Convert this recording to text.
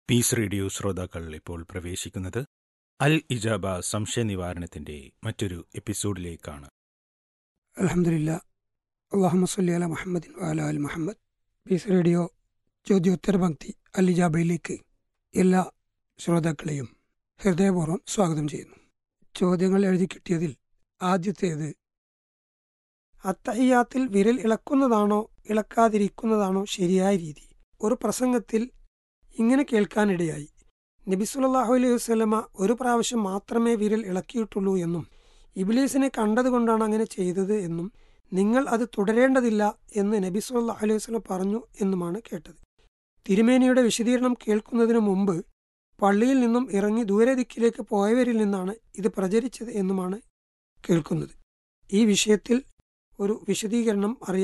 piece radio ശ്രോതാക്കൾ ഇപ്പോൾ പ്രവേശിക്കുന്നത് അൽ ഇജാബ സംശയ നിവാരണത്തിന്റെ മറ്റൊരു എപ്പിസോഡിലേക്കാണ് അലഹമില്ല അള്ളാഹു സല്ലി അല മുഹമ്മദിൻ വാല അൽ മുഹമ്മദ് പീസ് റേഡിയോ ചോദ്യോത്തര പങ്ക്തി അലിജാബയിലേക്ക് എല്ലാ ശ്രോതാക്കളെയും ഹൃദയപൂർവ്വം സ്വാഗതം ചെയ്യുന്നു ചോദ്യങ്ങൾ എഴുതി കിട്ടിയതിൽ ആദ്യത്തേത് അത്തഹിയാത്തിൽ വിരൽ ഇളക്കുന്നതാണോ ഇളക്കാതിരിക്കുന്നതാണോ ശരിയായ രീതി ഒരു പ്രസംഗത്തിൽ ഇങ്ങനെ കേൾക്കാനിടയായി നബി സല്ലല്ലാഹു അലൈഹി വസല്ലമ ഒരു പ്രാവശ്യം മാത്രമേ വിരൽ ഇളക്കിയിട്ടുള്ളൂ എന്നും ഇബിലീസിനെ കണ്ടതുകൊണ്ടാണ് അങ്ങനെ ചെയ്തത് എന്നും നിങ്ങൾ അത് തുടരേണ്ടതില്ല എന്ന് നബി സല്ലല്ലാഹു അലൈഹി വസല്ലം പറഞ്ഞു എന്നുമാണ് കേട്ടത് തിരുമേനിയുടെ വിശദീകരണം കേൾക്കുന്നതിനു മുമ്പ് പള്ളിയിൽ നിന്നും ഇറങ്ങി ദൂരെ ദിക്കിലേക്ക് പോയവരിൽ നിന്നാണ് ഇത് പ്രചരിച്ചത് എന്നുമാണ് കേൾക്കുന്നത് ഈ വിഷയത്തിൽ ഒരു വിശദീകരണം അറിയാൻ